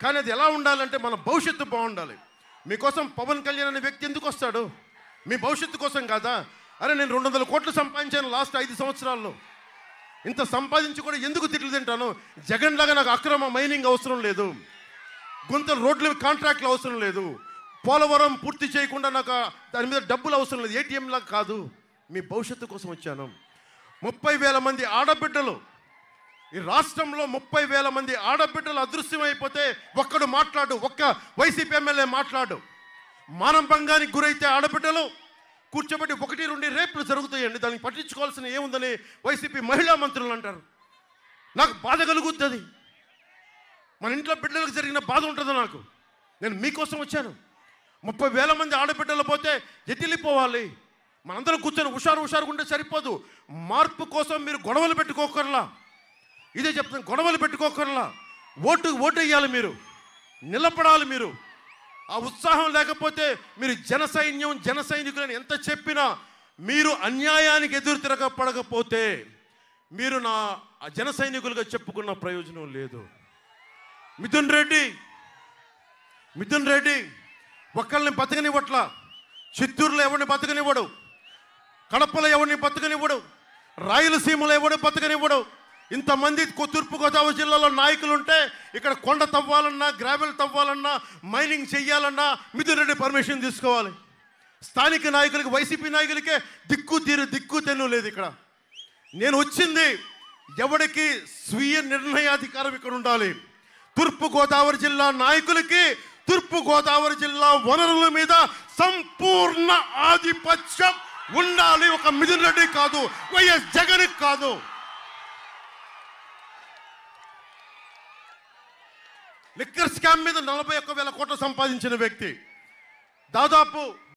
కానీ అది ఎలా ఉండాలంటే మన భవిష్యత్తు బాగుండాలి మీకోసం పవన్ కళ్యాణ్ అనే వ్యక్తి ఎందుకు వస్తాడు మీ భవిష్యత్తు కోసం కాదా అరే నేను రెండు వందల కోట్లు సంపాదించాను లాస్ట్ ఐదు సంవత్సరాల్లో ఇంత సంపాదించి కూడా ఎందుకు తిట్లు తింటాను జగన్ లాగా నాకు అక్రమ మైనింగ్ అవసరం లేదు గుంతలు రోడ్లు కాంట్రాక్ట్లు అవసరం లేదు పోలవరం పూర్తి చేయకుండా నాకు ఆ- దాని మీద డబ్బులు అవసరం లేదు ఏటీఎం లాగా కాదు మీ భవిష్యత్తు కోసం వచ్చాను ముప్పై వేల మంది ఆడబిడ్డలు ఈ రాష్ట్రంలో ముప్పై వేల మంది ఆడబిడ్డలు అదృశ్యమైపోతే ఒక్కడు మాట్లాడు ఒక్క వైసీపీ ఎమ్మెల్యే మాట్లాడు మానం భంగానికి గురైతే ఆడబిడ్డలు కూర్చోబెట్టి ఒకటి రెండు రేపులు జరుగుతాయండి దానికి పట్టించుకోవాల్సిన ఏముందని వైసీపీ మహిళా మంత్రులు అంటారు నాకు బాధ కలుగుతుంది మన ఇంట్లో బిడ్డలకు జరిగిన బాధ ఉంటుంది నాకు నేను మీకోసం వచ్చాను ముప్పై వేల మంది ఆడబిడ్డలు పోతే ఎత్తిల్లిపోవాలి మనందరం కూర్చొని హుషారు హుషారుగా ఉంటే సరిపోదు మార్పు కోసం మీరు గొడవలు పెట్టుకోకర్లా ఇదే చెప్తాను గొడవలు పెట్టుకోకర్లా ఓటు ఓటు వేయాలి మీరు నిలబడాలి మీరు ఆ ఉత్సాహం లేకపోతే మీరు జన సైన్యం జన సైనికులని ఎంత చెప్పినా మీరు అన్యాయానికి ఎదురు తిరగపడకపోతే మీరు నా ఆ జన సైనికులుగా చెప్పుకున్న ప్రయోజనం లేదు మిథున్ రెడ్డి మిథున్ రెడ్డి ఒక్కళ్ళని బతకనివ్వట్లా చిత్తూరులో ఎవరిని బతకనివ్వడు కడపలో ఎవరిని బతకనివ్వడు రాయలసీమలో ఎవడు బతకనివ్వడు ఇంతమంది కొ- తూర్పుగోదావరి జిల్లాలో నాయకులు ఉంటే ఇక్కడ కొండ తవ్వాలన్నా గ్రావెల్ తవ్వాలన్నా మైనింగ్ చెయ్యాలన్నా మిథున్ రెడ్డి పర్మిషన్ తీసుకోవాలి స్థానిక నాయకులకి వైసీపీ నాయకులకే దిక్కు తీరు దిక్కు తెన్ను లేదు ఇక్కడ నేను వచ్చింది ఎవడికి స్వీయ నిర్ణయాధికారం ఇక్కడ ఉండాలి తూర్పు గోదావరి జిల్లా నాయకులకి తూర్పు గోదావరి జిల్లా వనరుల మీద సంపూర్ణ ఆధిపత్యం ఉండాలి ఒక మిథున్ రెడ్డి కాదు వైఎస్ జగన్ కాదు లిక్కర్ స్కామ్ మీద నలభై ఒక్క వేల కోట్లు సంపాదించిన వ్యక్తి దాదాపు